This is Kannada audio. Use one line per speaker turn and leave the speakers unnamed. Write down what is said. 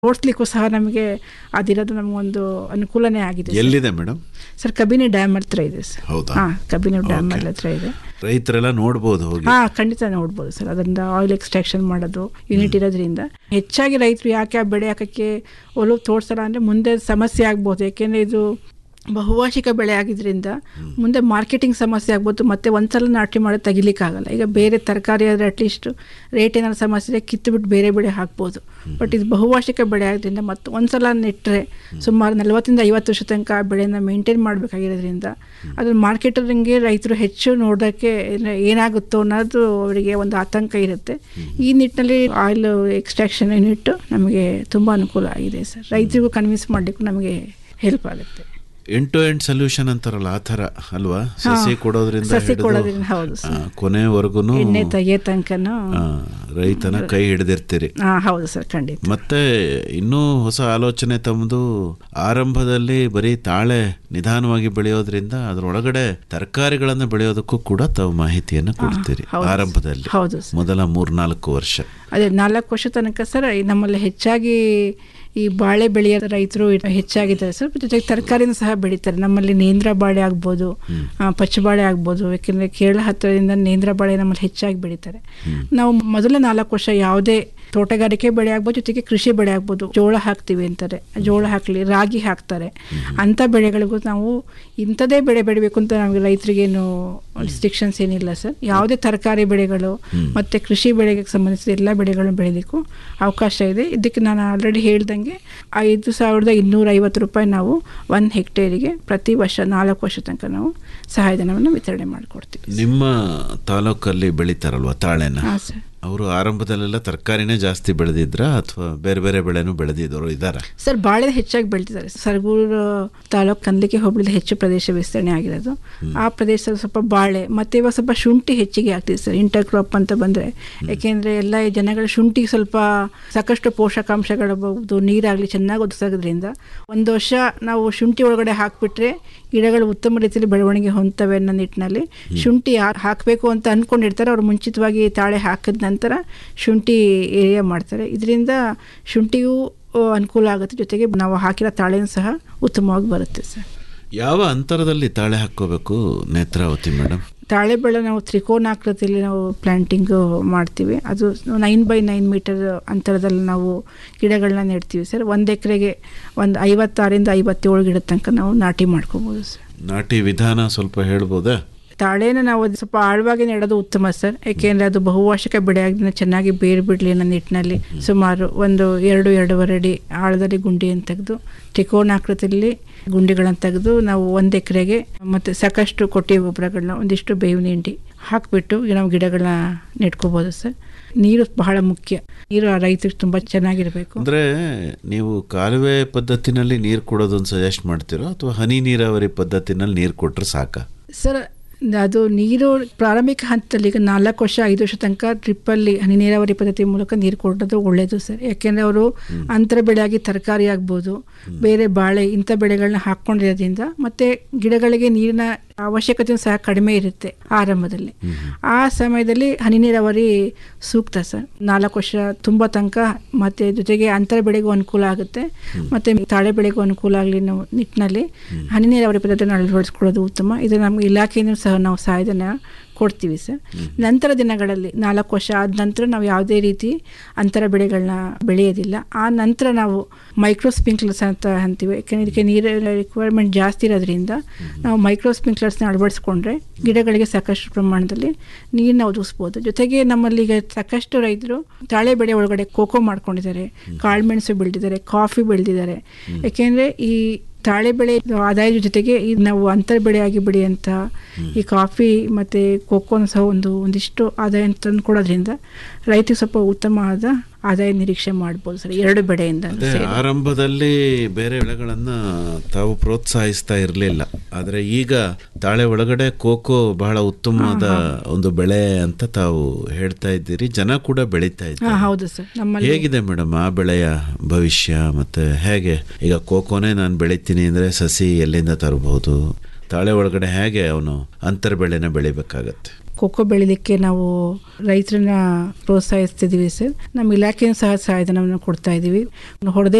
ಓಡಿಸ್ಲಿಕ್ಕೂ ಸಹ ನಮಗೆ ಅದಿರೋದು ನಮಗೊಂದು ಅನುಕೂಲನೇ ಆಗಿದೆ ಸರ್.
ಎಲ್ಲಿದೆ ಮೇಡಮ್
ಸರ್ ಕಬಿನಿ ಡ್ಯಾಮ್ ಹತ್ರ ಇದೆ ಸರ್
ಹೌದಾ
ಹಾಂ ಕಬಿನಿ ಡ್ಯಾಮ್
Okay.
ಹತ್ರ ಇದೆ
ರೈತರೆಲ್ಲ ನೋಡ್ಬೋದು ಹೋಗಿ
ಹಾ ಖಂಡಿತ ನೋಡ್ಬೋದು ಸರ್ ಅದರಿಂದ ಆಯಿಲ್ ಎಕ್ಸ್ಟ್ರಾಕ್ಷನ್ ಮಾಡೋದು ಯೂನಿಟ್ ಇರೋದ್ರಿಂದ ಹೆಚ್ಚಾಗಿ ರೈತರು ಯಾಕೆ ಆ ಬೆಳೆ ಹಾಕಕ್ಕೆ ಒಲವು ತೋರ್ಸಲ್ಲ ಅಂದರೆ ಮುಂದೆ ಸಮಸ್ಯೆ ಆಗ್ಬೋದು ಯಾಕೆಂದರೆ ಇದು ಬಹುವಾರ್ಷಿಕ ಬೆಳೆ ಆಗಿದ್ರಿಂದ ಮುಂದೆ ಮಾರ್ಕೆಟಿಂಗ್ ಸಮಸ್ಯೆ ಆಗ್ಬೋದು ಮತ್ತೆ ಒಂದ್ಸಲ ನಾಟಿ ಮಾಡಿ ತೆಗಿಲಿಕ್ಕಾಗಲ್ಲ ಈಗ ಬೇರೆ ತರಕಾರಿ ಆದರೆ ಅಟ್ಲೀಸ್ಟ್ ರೇಟ್ ಏನಾದ್ರು ಸಮಸ್ಯೆ ಇದೆ ಕಿತ್ತುಬಿಟ್ಟು ಬೇರೆ ಬೆಳೆ ಹಾಕ್ಬೋದು ಬಟ್ ಇದು ಬಹುವಾರ್ಷಿಕ ಬೆಳೆ ಆಗೋದ್ರಿಂದ ಮತ್ತು ಒಂದ್ಸಲ ನೆಟ್ಟರೆ ಸುಮಾರು ನಲವತ್ತರಿಂದ ಐವತ್ತು ವರ್ಷ ತನಕ ಆ ಬೆಳೆನ ಮೇಂಟೈನ್ ಮಾಡಬೇಕಾಗಿರೋದ್ರಿಂದ ಅದನ್ನ ಮಾರ್ಕೆಟಿಂಗ್ಗೆ ರೈತರು ಹೆಚ್ಚು ನೋಡೋಕ್ಕೆ ಏನ- ಏನಾಗುತ್ತೋ ಅನ್ನೋದು ಅವರಿಗೆ ಒಂದು ಆತಂಕ ಇರುತ್ತೆ ಈ ನಿಟ್ಟಿನಲ್ಲಿ ಆಯಿಲ್ ಎಕ್ಸ್ಟ್ರಾಕ್ಷನ್ ಯೂನಿಟ್ ನಮಗೆ ತುಂಬ ಅನುಕೂಲ ಆಗಿದೆ ಸರ್ ರೈತರಿಗೂ ಕನ್ವಿನ್ಸ್ ಮಾಡಲಿಕ್ಕೂ ನಮಗೆ ಹೆಲ್ಪ್ ಆಗುತ್ತೆ
ಎಂಟು ಎಂಟ್ ಸೊಲ್ಯೂಷನ್ ಅಂತಾರಲ್ಲ ಆ ಥರ ಅಲ್ವಾ ಸಸಿ ಕೊಡೋದ್ರಿಂದ
ಸಸಿ
ಹಿಡಿದು,
ಕೊಡೋದ್ರಿಂದ ಹೌದು
ಆ,
ಸರ್
ಕೊನೆವರೆಗೂ
ಎಣ್ಣೆ ತೆಗಿಯೋ ತನಕನೂ
ರೈತನ ಕೈ ಹಿಡಿದಿರ್ತೀರಿ
ಹಾಂ ಹೌದು ಸರ್ ಖಂಡಿತ
ಮತ್ತೆ ಇನ್ನೂ ಹೊಸ ಆಲೋಚನೆ ತಮ್ಮದು ಆರಂಭದಲ್ಲಿ ಬರೀ ತಾಳೆ ನಿಧಾನವಾಗಿ ಬೆಳೆಯೋದ್ರಿಂದ ಅದರೊಳಗಡೆ ತರಕಾರಿಗಳನ್ನು ಬೆಳೆಯೋದಕ್ಕೂ ಕೂಡ ತಾವು ಮಾಹಿತಿಯನ್ನು ಕೊಡ್ತೀರಿ
ಹೌದು ಸರ್.
ಆರಂಭದಲ್ಲಿ
ಹೌದು ಸರ್
ಮೊದಲ ಮೂರ್ನಾಲ್ಕು ವರ್ಷ
ಅದೇ ನಾಲ್ಕು ವರ್ಷ ತನಕ ಸರ್ ಈ ನಮ್ಮಲ್ಲಿ ಹೆಚ್ಚಾಗಿ ಈ ಬಾಳೆ ಬೆಳೆಯೋ ರೈತರು ಹೆಚ್ಚಾಗಿದ್ದಾರೆ ಸರ್ ಜೊತೆಗೆ ತರಕಾರಿನೂ ಸಹ ಬೆಳೀತಾರೆ ನಮ್ಮಲ್ಲಿ ನೇಂದ್ರ ಬಾಳೆ ಆಗ್ಬೋದು ಆ, ಪಚ್ಚಬಾಳೆ ಆಗ್ಬೋದು ಯಾಕೆಂದರೆ ಕೇರಳ ಹತ್ತಿರದಿಂದ ನೇಂದ್ರ ಬಾಳೆ ನಮ್ಮಲ್ಲಿ ಹೆಚ್ಚಾಗಿ ಬೆಳೀತಾರೆ ನಾವು ಮೊದಲ ನಾಲ್ಕು ವರ್ಷ ಯಾವುದೇ ತೋಟಗಾರಿಕೆ ಬೆಳೆ ಆಗ್ಬೋದು ಜೊತೆಗೆ ಕೃಷಿ ಬೆಳೆ ಆಗ್ಬೋದು ಜೋಳ ಹಾಕ್ತೀವಿ ಅಂತಾರೆ ಜೋಳ ಹಾಕಲಿ ರಾಗಿ ಹಾಕ್ತಾರೆ ಅಂಥ ಬೆಳೆಗಳಿಗೂ ನಾವು ಇಂಥದೇ ಬೆಳೆ ಬೆಳಿಬೇಕು ಅಂತ ನಮಗೆ ರೈತರಿಗೇನು ರಿಸ್ಟ್ರಿಕ್ಷನ್ಸ್ ಏನಿಲ್ಲ ಸರ್ ಯಾವುದೇ ತರಕಾರಿ ಬೆಳೆಗಳು ಮತ್ತು ಕೃಷಿ ಬೆಳೆಗೆ ಸಂಬಂಧಿಸಿದ ಎಲ್ಲ ಬೆಳೆಗಳನ್ನು ಬೆಳೀಲಿಕ್ಕೂ ಅವಕಾಶ ಇದೆ ಇದಕ್ಕೆ ನಾನು ಆಲ್ರೆಡಿ ಹೇಳ್ದಂಗೆ ಐದು ಸಾವಿರದ ಇನ್ನೂರ ಐವತ್ತು ರೂಪಾಯಿ ನಾವು ಒಂದು ಹೆಕ್ಟೇರಿಗೆ ಪ್ರತಿ ವರ್ಷ ನಾಲ್ಕು ವರ್ಷ ತನಕ ನಾವು ಸಹಾಯಧನವನ್ನು ವಿತರಣೆ ಮಾಡಿಕೊಡ್ತೀವಿ
ನಿಮ್ಮ ತಾಲೂಕಲ್ಲಿ ಬೆಳೀತಾರಲ್ವಾ ತಾಳೆನ
ಹಾಂ ಸರ್
ಅವರು ಆರಂಭದಲ್ಲೆಲ್ಲ ತರಕಾರಿನೇ ಜಾಸ್ತಿ ಬೆಳೆದಿದ್ರ ಅಥವಾ ಬೇರೆ ಬೇರೆ ಬೆಳೆನೂ ಬೆಳೆದಿದ್ದವರು ಇದ್ದಾರ
ಸರ್ ಬಾಳೆ ಹೆಚ್ಚಾಗಿ ಬೆಳೀತಿದ್ದಾರೆ ಸರಗೂರು ತಾಲೂಕು ಕಂದಲಿಕೆ ಹೋಬಳಿದ ಹೆಚ್ಚು ಪ್ರದೇಶ ವಿಸ್ತರಣೆ ಆಗಿರೋದು ಆ ಪ್ರದೇಶದಲ್ಲಿ ಸ್ವಲ್ಪ ಬಾಳೆ ಮತ್ತೆ ಇವಾಗ ಸ್ವಲ್ಪ ಶುಂಠಿ ಹೆಚ್ಚಿಗೆ ಆಗ್ತಿದೆ ಸರ್ ಇಂಟರ್ ಕ್ರಾಪ್ ಅಂತ ಬಂದರೆ ಯಾಕೆಂದರೆ ಎಲ್ಲ ಈ ಜನಗಳ ಶುಂಠಿಗೆ ಸ್ವಲ್ಪ ಸಾಕಷ್ಟು ಪೋಷಕಾಂಶಗಳಬಹುದು ನೀರಾಗಲಿ ಚೆನ್ನಾಗಿ ಒದಗಿಸೋದ್ರಿಂದ ಒಂದು ವರ್ಷ ನಾವು ಶುಂಠಿ ಒಳಗಡೆ ಹಾಕಿಬಿಟ್ರೆ ಗಿಡಗಳು ಉತ್ತಮ ರೀತಿಯಲ್ಲಿ ಬೆಳವಣಿಗೆ ಹೊಂದ್ತವೆ ಅನ್ನೋ ನಿಟ್ಟಿನಲ್ಲಿ ಶುಂಠಿ ಯಾರು ಹಾಕಬೇಕು ಅಂತ ಅಂದ್ಕೊಂಡಿರ್ತಾರೆ ಅವ್ರು ಮುಂಚಿತವಾಗಿ ತಾಳೆ ಹಾಕಿದ ನಂತರ ಶುಂಠಿ ಏರಿಯಾ ಮಾಡ್ತಾರೆ ಇದರಿಂದ ಶುಂಠಿಗೂ ಆ, ಅನುಕೂಲ ಆಗುತ್ತೆ ಜೊತೆಗೆ ನಾವು ಹಾಕಿರೋ ತಾಳೆನೂ ಸಹ ಉತ್ತಮವಾಗಿ ಬರುತ್ತೆ ಸರ್
ಯಾವ ಅಂತರದಲ್ಲಿ ತಾಳೆ ಹಾಕ್ಕೋಬೇಕು ನೇತ್ರಾವತಿ ಮೇಡಮ್
ತಾಳೆ ಬೆಳೆ ನಾವು ತ್ರಿಕೋನಾಕೃತಿಯಲ್ಲಿ ನಾವು ಪ್ಲ್ಯಾಂಟಿಂಗು ಮಾಡ್ತೀವಿ ಅದು ನೈನ್ ಬೈ ನೈನ್ ಮೀಟರ್ ಅಂತರದಲ್ಲಿ ನಾವು ಗಿಡಗಳನ್ನ ನೆಡ್ತೀವಿ ಸರ್ ಒಂದು ಎಕರೆಗೆ ಒಂದು ಐವತ್ತಾರಿಂದ ಐವತ್ತೇಳು ಗಿಡದ ತನಕ ನಾವು ನಾಟಿ ಮಾಡ್ಕೋಬೋದು ಸರ್
ನಾಟಿ ವಿಧಾನ ಸ್ವಲ್ಪ ಹೇಳ್ಬೋದಾ
ತಾಳೆನ ನಾವು ಅದು ಸ್ವಲ್ಪ ಆಳವಾಗಿ ನೆಡೋದು ಉತ್ತಮ ಸರ್ ಯಾಕೆಂದರೆ ಅದು ಬಹುವಾರ್ಷಿಕ ಬೆಳೆ ಆಗಿದ್ದರಿಂದ ಚೆನ್ನಾಗಿ ಬೇರು ಬಿಡಲಿ ಅನ್ನೋ ನಿಟ್ಟಿನಲ್ಲಿ ಸುಮಾರು ಒಂದು ಎರಡು ಎರಡೂವರೆ ಅಡಿ ಆಳದಲ್ಲಿ ಗುಂಡಿಯನ್ನು ತೆಗೆದು ತ್ರಿಕೋನಾಕೃತಿಯಲ್ಲಿ ಗುಂಡಿಗಳನ್ನು ತೆಗೆದು ನಾವು ಒಂದು ಎಕರೆಗೆ ಮತ್ತು ಸಾಕಷ್ಟು ಕೊಟ್ಟಿಗೆ ಗೊಬ್ಬರಗಳನ್ನ ಒಂದಿಷ್ಟು ಬೇವಿನ ಹಿಂಡಿ ಹಾಕಿಬಿಟ್ಟು ನಾವು ಗಿಡಗಳನ್ನ ನೆಟ್ಕೋಬೋದು ಸರ್ ನೀರು ಬಹಳ ಮುಖ್ಯ ನೀರು ಆ ರೈತರಿಗೆ ತುಂಬ ಚೆನ್ನಾಗಿರಬೇಕು
ಅಂದ್ರೆ ನೀವು ಕಾಲುವೆ ಪದ್ಧತಿನಲ್ಲಿ ನೀರು ಕೊಡೋದನ್ನ ಸಜೆಸ್ಟ್ ಮಾಡ್ತೀರೋ ಅಥವಾ ಹನಿ ನೀರಾವರಿ ಪದ್ಧತಿನಲ್ಲಿ ನೀರು ಕೊಟ್ರೆ ಸಾಕ
ಸರ್ ಅದು ನೀರು ಪ್ರಾರಂಭಿಕ ಹಂತದಲ್ಲಿ ಈಗ ನಾಲ್ಕು ವರ್ಷ ಐದು ವರ್ಷ ತನಕ ಟ್ರಿಪ್ಪಲ್ಲಿ ಹನಿ ನೀರಾವರಿ ಪದ್ಧತಿ ಮೂಲಕ ನೀರು ಕೊಡೋದು ಒಳ್ಳೆಯದು ಸರ್ ಯಾಕೆಂದರೆ ಅವರು ಅಂತರ ಬೆಳೆಯಾಗಿ ತರಕಾರಿ ಆಗ್ಬೋದು ಬೇರೆ ಬಾಳೆ ಇಂಥ ಬೆಳೆಗಳನ್ನ ಹಾಕ್ಕೊಂಡಿರೋದ್ರಿಂದ ಮತ್ತು ಗಿಡಗಳಿಗೆ ನೀರಿನ ಅವಶ್ಯಕತೆ ಸಹ ಕಡಿಮೆ ಇರುತ್ತೆ ಆರಂಭದಲ್ಲಿ ಆ ಸಮಯದಲ್ಲಿ ಹನಿ ನೀರಾವರಿ ಸೂಕ್ತ ಸರ್ ನಾಲ್ಕು ವರ್ಷ ತುಂಬ ತನಕ ಮತ್ತು ಜೊತೆಗೆ ಅಂತರ ಬೆಳೆಗೂ ಅನುಕೂಲ ಆಗುತ್ತೆ ಮತ್ತು ತಾಳೆ ಬೆಳೆಗೂ ಅನುಕೂಲ ಆಗಲಿ ನಾವು ನಿಟ್ಟಿನಲ್ಲಿ ಹನಿ ನೀರಾವರಿ ಪದ್ಧತಿಯನ್ನು ಅಳವಡಿಸ್ಕೊಳ್ಳೋದು ಉತ್ತಮ ಇದು ನಮಗೆ ಇಲಾಖೆಯಿಂದ ಸಹ ನಾವು ಸಹಾಯಧನ ಕೊಡ್ತೀವಿ ಸರ್ ನಂತರ ದಿನಗಳಲ್ಲಿ ನಾಲ್ಕು ವರ್ಷ ಆದ ನಂತರ ನಾವು ಯಾವುದೇ ರೀತಿ ಅಂತರ ಬೆಳೆಗಳನ್ನ ಬೆಳೆಯೋದಿಲ್ಲ ಆ ನಂತರ ನಾವು ಮೈಕ್ರೋ ಸ್ಪ್ರಿಂಕ್ಲರ್ಸ್ ಅಂತ ಅಂತೀವಿ ಯಾಕೆಂದರೆ ಇದಕ್ಕೆ ನೀರಿನ ರಿಕ್ವೈರ್ಮೆಂಟ್ ಜಾಸ್ತಿ ಇರೋದ್ರಿಂದ ನಾವು ಮೈಕ್ರೋ ಸ್ಪ್ರಿಂಕ್ಲರ್ಸ್ನ ಅಳವಡಿಸ್ಕೊಂಡ್ರೆ ಗಿಡಗಳಿಗೆ ಸಾಕಷ್ಟು ಪ್ರಮಾಣದಲ್ಲಿ ನೀರನ್ನ ಒದಗಿಸ್ಬೋದು ಜೊತೆಗೆ ನಮ್ಮಲ್ಲಿ ಈಗ ಸಾಕಷ್ಟು ರೈತರು ತಾಳೆ ಬೆಳೆ ಒಳಗಡೆ ಕೋಕೋ ಮಾಡ್ಕೊಂಡಿದ್ದಾರೆ ಕಾಳುಮೆಣಸು ಬೆಳೆದಿದ್ದಾರೆ ಕಾಫಿ ಬೆಳೆದಿದ್ದಾರೆ ಯಾಕೆಂದರೆ ಈ ತಾಳೆ ಬೆಳೆ ಆದಾಯದ ಜೊತೆಗೆ ಈ ನಾವು ಅಂತರ ಬೆಳೆಯಾಗಿ ಬೆಳೆಯಂಥ ಈ ಕಾಫಿ ಮತ್ತು ಕೊಕ್ಕೋನ ಸಹ ಒಂದು ಒಂದಿಷ್ಟು ಆದಾಯ ತಂದು ಕೊಡೋದ್ರಿಂದ ರೈತರಿಗೆ ಸ್ವಲ್ಪ ಉತ್ತಮವಾದ ಆದಾಯ ನಿರೀಕ್ಷೆ ಮಾಡ್ಬೋದು ಸರ್ ಎರಡು ಬೆಳೆಯಿಂದ
ಅದೇ ಆರಂಭದಲ್ಲಿ ಬೇರೆ ಬೆಳೆಗಳನ್ನ ತಾವು ಪ್ರೋತ್ಸಾಹಿಸ್ತಾ ಇರಲಿಲ್ಲ ಆದ್ರೆ ಈಗ ತಾಳೆ ಒಳಗಡೆ ಕೋಕೋ ಬಹಳ ಉತ್ತಮವಾದ ಒಂದು ಬೆಳೆ ಅಂತ ತಾವು ಹೇಳ್ತಾ ಇದ್ದೀರಿ ಜನ ಕೂಡ ಬೆಳೀತಾ
ಹಾಂ
ಇದ್ದಾರೆ
ಹೌದು ಸರ್ ನಮ್ಮಲ್ಲಿ
ಹೇಗಿದೆ ಮೇಡಮ್ ಆ ಬೆಳೆಯ ಭವಿಷ್ಯ ಮತ್ತೆ ಹೇಗೆ ಈಗ ಕೋಕೋನೇ ನಾನು ಬೆಳಿತೀನಿ ಅಂದ್ರೆ ಸಸಿ ಎಲ್ಲಿಂದ ತರಬಹುದು ತಾಳೆ ಒಳಗಡೆ ಹೇಗೆ ಅವನು ಅಂತರ ಬೆಳೆನ ಬೆಳಿಬೇಕಾಗತ್ತೆ
ಕೊಕ್ಕೋ ಬೆಳಿಲಿಕ್ಕೆ ನಾವು ರೈತರನ್ನ ಪ್ರೋತ್ಸಾಹಿಸ್ತಿದ್ದೀವಿ ಸರ್ ನಮ್ಮ ಇಲಾಖೆಯೂ ಸಹ ಸಹಾಯಧನವನ್ನು ಕೊಡ್ತಾ ಇದ್ದೀವಿ ಹೊಡೆದೇ